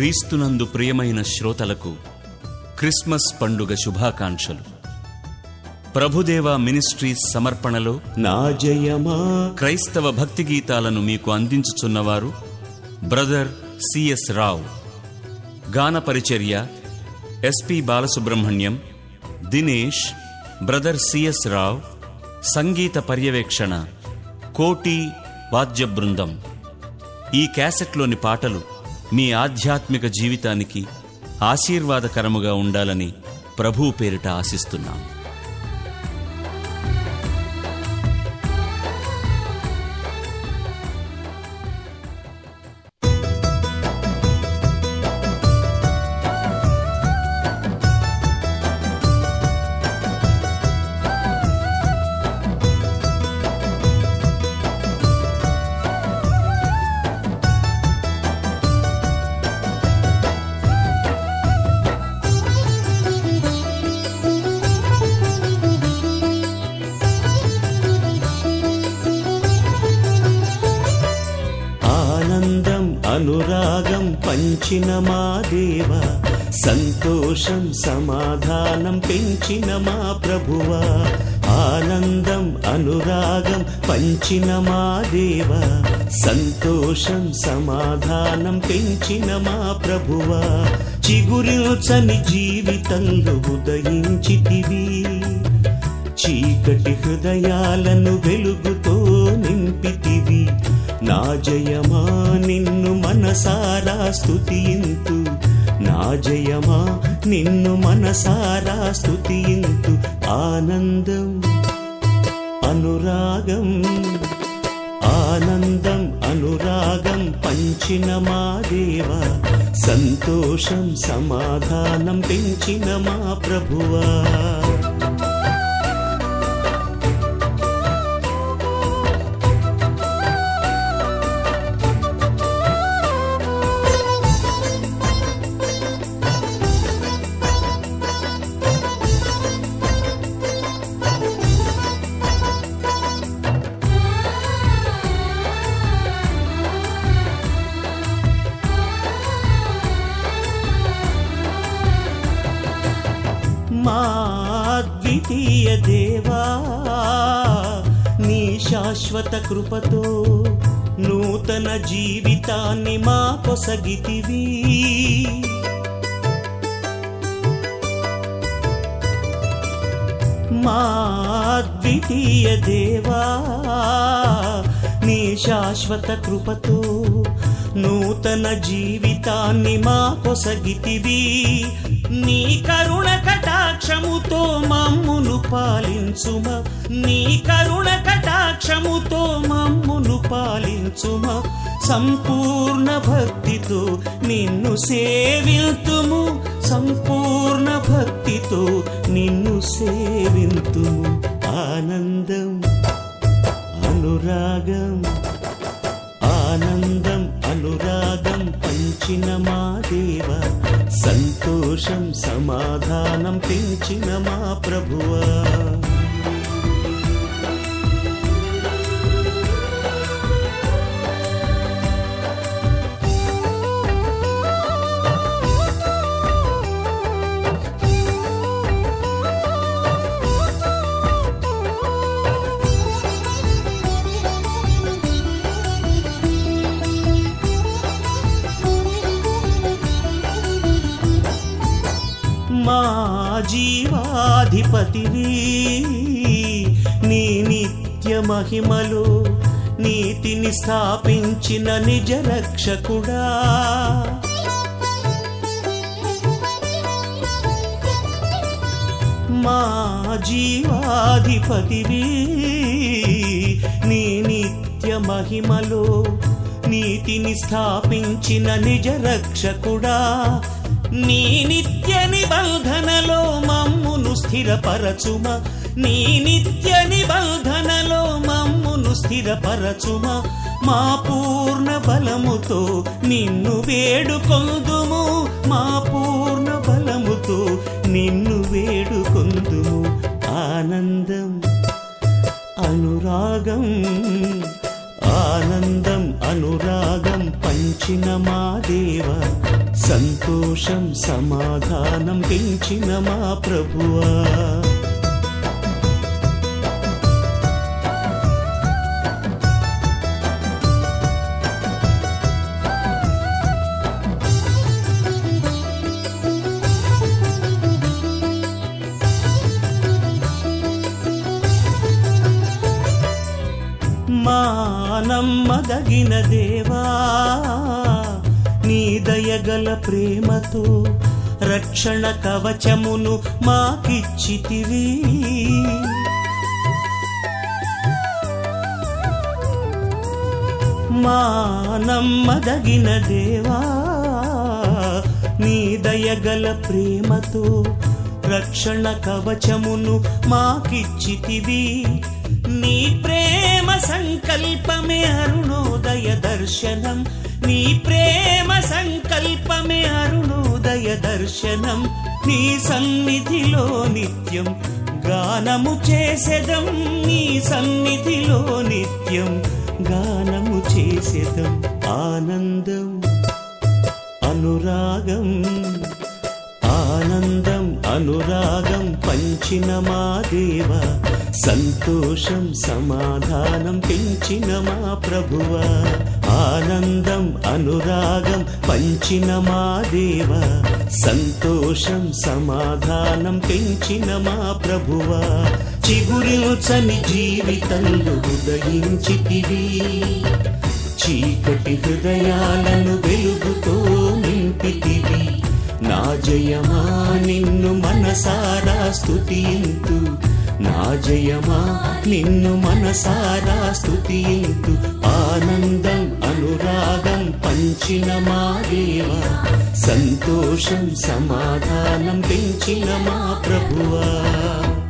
క్రీస్తునందు ప్రియమైన శ్రోతలకు క్రిస్మస్ పండుగ శుభాకాంక్షలు ప్రభుదేవ మినిస్ట్రీస్ సమర్పణలో నా జయమా క్రైస్తవ భక్తి గీతాలను మీకు అందించుచున్నవారు బ్రదర్ సిఎస్ రావు గాన పరిచర్య S P Balasubrahmanyam Dinesh brother C S Rao సంగీత పర్యవేక్షణ కోటి వాద్య బృందం ఈ క్యాసెట్లోని పాటలు మీ ఆధ్యాత్మిక జీవితానికి ఆశీర్వాదకరముగా ఉండాలని ప్రభువు పేరిట ఆశిస్తున్నాం ఆనందం అనురాగం పంచిన మా దేవ సంతోషం సమాధానం పెంచిన మా ప్రభువా ఆనందం అనురాగం పంచిన మా దేవ సంతోషం సమాధానం పెంచిన మా ప్రభువా చిగురిల్చని జీవితంలో ఉదయించితివి చీకటి హృదయాలను వెలుగుతో నింపితివి నా జయమా నిన్ను మనసారా స్తుతింతు నా జయమా నిన్ను మనసారా స్తుతింతు ఆనందం అనురాగం ఆనందం అనురాగం పంచిన మా దేవ సంతోషం సమాధానం పెంచిన మా ప్రభువా మా ద్వితీయ దేవా నీ శాశ్వత కృపతో నూతన జీవితాన్ని మా కొసగితివి మా ద్వితీయ దేవా నీ శాశ్వత కృపతో నూతన జీవితాన్ని మా కొసగితివి నీ కరుణ కటాక్షముతో మమ్మును పాలించుమ నీ కరుణ కటాక్షముతో మమ్మును పాలించుమ సంపూర్ణ భక్తితో నిన్ను సేవింతుము సంపూర్ణ భక్తితో నిన్ను సేవింతుము ఆనందం అనురాగం ఆనందం అనురాగం పంచిన మా దేవ సంతోషం సమాధానం పెంచిన మా ప్రభువా మా జీవాధిపతివి నీ నిత్య మహిమలో నీతిని స్థాపించిన నిజ రక్షకుడా మా జీవాధిపతివి నీ నిత్య మహిమలో నీతిని స్థాపించిన నిజ రక్షకుడా నీ నిత్య నిబంధనలో మమ్మును స్థిరపరచుమ నీ నిత్య నిబంధనలో మమ్మును స్థిరపరచుమ మా పూర్ణ బలముతో నిన్ను వేడుకొందుము మా పూర్ణ బలముతో నిన్ను వేడుకొందుము ఆనందం అనురాగం ఆనందం అనురాగం పంచిన మా దేవ సంతోషం సమాధానం పెంచిన మా ప్రభువా మానమ్మదగిన దేవా నీ దయగల ప్రేమతో రక్షణ కవచమును మాకిచ్చితివి మానమ్మదగిన దేవా నీ దయగల ప్రేమతో రక్షణ కవచమును మాకిచ్చితివి నీ ప్రేమ సంకల్పమే అరుణోదయ దర్శనం నీ ప్రేమ సంకల్పమే అరుణోదయ దర్శనం నీ సన్నిధిలో నిత్యం గానము చేసెదం నీ సన్నిధిలో నిత్యం గానము చేసెదం ఆనందం అనురాగం ఆనందం అనురాగం పంచిన మా దేవ సంతోషం సమాధానం పెంచిన మా ప్రభువ ఆనందం అనురాగం పంచిన మా దేవ సంతోషం సమాధానం పెంచిన మా ప్రభువ చిగురించని జీవితంలో ఉదయించితివి చీకటి హృదయాలను వెలుగుతో నింపితివి నా జయమా నిన్ను మనసారా స్తుతింతు నా జయమా నిన్ను మనసారా స్తుతింతు ఆనందం అనురాగం పంచిన మా దేవ సంతోషం సమాధానం పెంచిన మా ప్రభువా